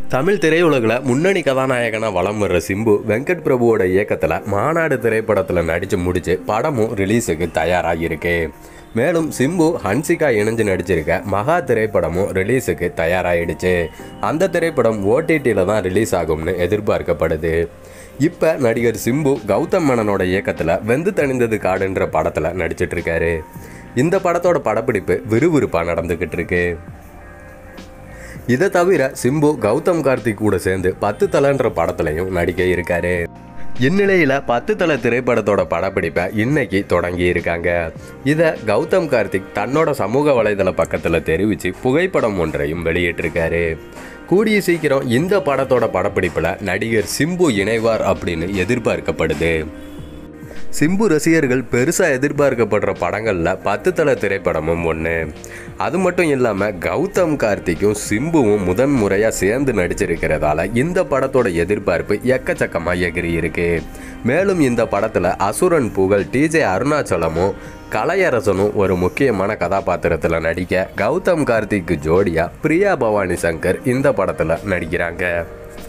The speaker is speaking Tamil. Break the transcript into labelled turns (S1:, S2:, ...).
S1: தமிழ் திரையுலகில் முன்னணி கதாநாயகனாக வலம் வர்ற சிம்பு வெங்கட் பிரபுவோட இயக்கத்தில் மாநாடு திரைப்படத்தில் நடித்து முடிச்சு படமும் ரிலீஸுக்கு தயாராகி இருக்கு மேலும் சிம்பு ஹன்சிகா இணைஞ்சு நடிச்சிருக்க மகா திரைப்படமும் ரிலீஸுக்கு தயாராகிடுச்சு அந்த திரைப்படம் ஓடிடியில் தான் ரிலீஸ் ஆகும்னு எதிர்பார்க்கப்படுது இப்போ நடிகர் சிம்பு கௌதம் மேனனோட இயக்கத்தில் வெந்து தணிந்தது காடுன்ற படத்தில் நடிச்சிட்டு இருக்காரு இந்த படத்தோட படப்பிடிப்பு விறுவிறுப்பாக நடந்துக்கிட்டு இருக்கு இதை தவிர சிம்பு கௌதம் கார்த்திக் கூட சேர்ந்து பத்து தலைன்ற படத்துலையும் நடிக்க இருக்காரு இந்நிலையில் பத்து தலை திரைப்படத்தோட படப்பிடிப்பை இன்னைக்கு தொடங்கி இருக்காங்க இதை கௌதம் கார்த்திக் தன்னோட சமூக வலைதள பக்கத்தில் தெரிவித்து புகைப்படம் ஒன்றையும் வெளியிட்டிருக்காரு கூடிய சீக்கிரம் இந்த படத்தோட படப்பிடிப்பில் நடிகர் சிம்பு இணைவார் அப்படின்னு எதிர்பார்க்கப்படுது சிம்பு ரசிகர்கள் பெருசாக எதிர்பார்க்கப்படுற படங்களில் பத்து தலை திரைப்படமும் ஒன்று அது மட்டும் இல்லாமல் கௌதம் கார்த்திக்கும் சிம்புவும் முதன் முறையாக சேர்ந்து நடிச்சிருக்கிறதால இந்த படத்தோட எதிர்பார்ப்பு எக்கச்சக்கமாக எகிரி இருக்கு மேலும் இந்த படத்தில் அசுரன் புகழ் டிஜே அருணாச்சலமும் கலையரசனும் ஒரு முக்கியமான கதாபாத்திரத்தில் நடிக்க கௌதம் கார்த்திக்கு ஜோடியாக பிரியா பவானி சங்கர் இந்த படத்தில் நடிக்கிறாங்க